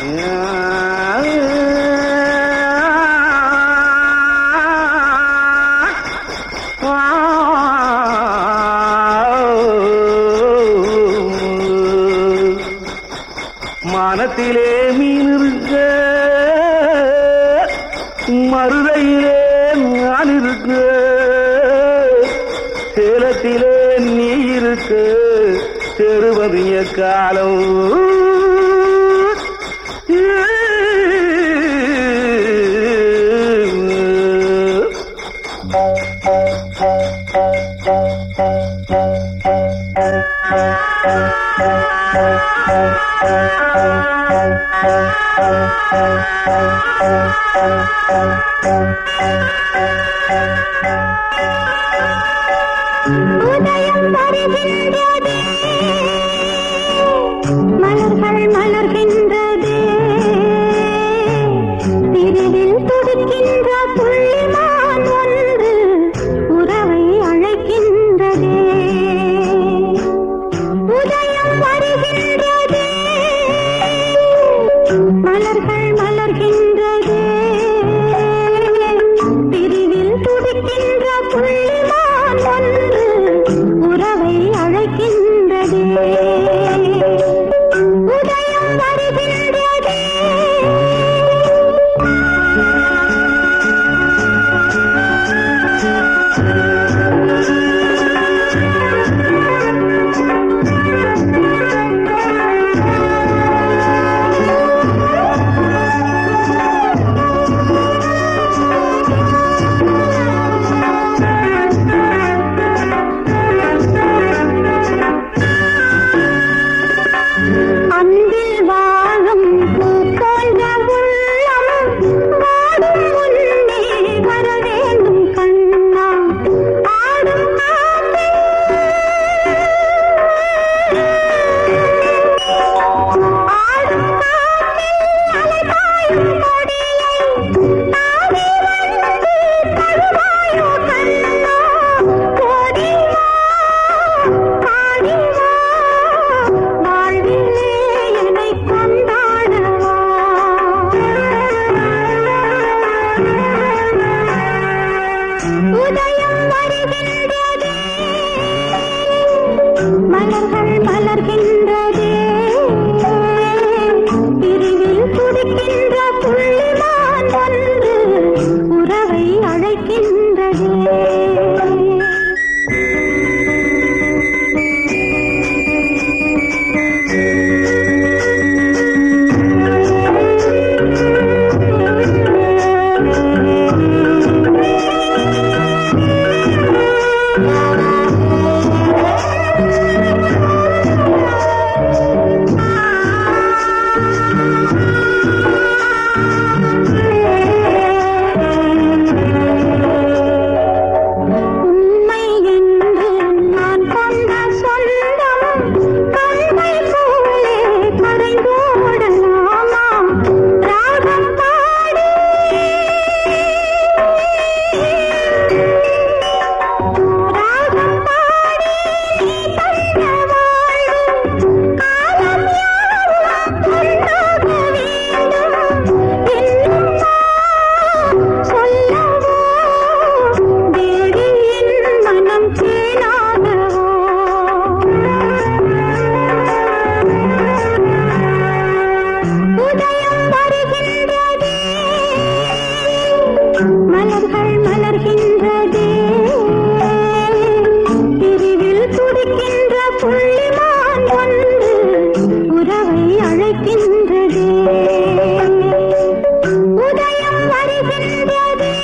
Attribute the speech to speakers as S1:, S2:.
S1: மானத்திலே மீன் இருக்க மருதையிலே நான் இருக்க சேலத்திலே நீ இருக்க தெருவதிய காலம்
S2: உதயம் வருகின்றதே மலர்கள் மலர்கின்றதே பிரிவில் துடிக்கின்ற புள்ளிமான் ஒன்று உறவை அழைக்கின்றதே உதயம் வருகின்றதே மலர்கள் மலர்கின்றதே பிரிவில் துடிக்கின்ற புள்ளிமான் ஒன்று உறவை அழைக்கின்றதே உதயம் வருகின்றதே அன்பில் வாழும் பூ போன்ற உள்ளம் வாடும் முன்னே வர வேண்டும் கண்ணா ஆடும் காற்றே. ஆடும் காற்றே, அலைபாயும் கொடியை தாவி வந்து தழுவாயோ கண்ணா ஓடி வா பாடி வா வாழ்விலே என்னை கொண்டாடவா உதயம் வருகின்றதே மலர்கள் மலர்கின்றதே பிரிவில் துடிக்கின்ற புள்ளிமான் ஒன்று உறவை அழைக்கின்றதே உண்மை என்று நான் கொண்ட சொந்தம் கண்மை போலே கரைந்தோடலாமா ராகம் பாடி ராகம் பாடி நீ தந்த வாழ்வு காலம் யாவும் ஒன்றாக வேண்டும் என்னும் சொல்லவோ தேவியின் மனம் கேளாதவோ உதயம் வருகின்றதே மலர்கள் மலர்கின்றதே பிரிவில் துடிக்கின்ற புள்ளிமான் ஒன்று உறவை அழைக்கின்றதே உதயம் வருகின்றதே